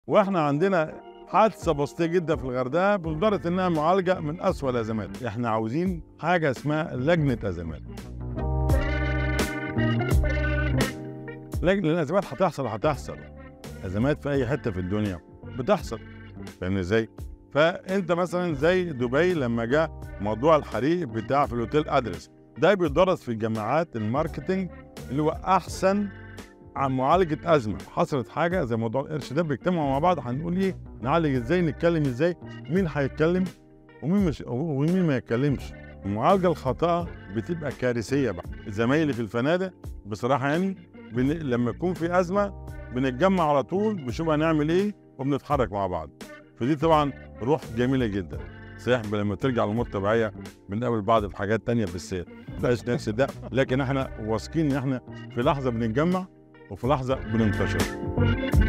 واحنا عندنا حادثه بسيطه جدا في الغردقه بلدرجه انها معالجه من اسوء الازمات احنا عاوزين حاجه اسمها لجنه ازمات لجنه الازمات هتحصل هتحصل ازمات في اي حته في الدنيا بتحصل فاهم ازاي فانت مثلا زي دبي لما جاء موضوع الحريق بتاع في الاوتيل ادرس ده بيدرس في جامعات الماركتينج اللي هو احسن عن معالجه ازمه حصلت حاجه زي موضوع القرش ده بيجتمعوا مع بعض هنقول ايه نعالج ازاي نتكلم ازاي مين هيتكلم ومين مش ومين ما يتكلمش المعالجه الخاطئه بتبقى كارثيه بقى زمايلي في الفنادق بصراحه يعني بن... لما يكون في ازمه بنتجمع على طول بنشوف هنعمل ايه وبنتحرك مع بعض فدي طبعا روح جميله جدا صحيح لما ترجع الامور طبيعيه بنقابل بعض الحاجات تانية بس مبقاش نفس ده لكن احنا واثقين ان احنا في لحظه بنتجمع وفي لحظه بننتشر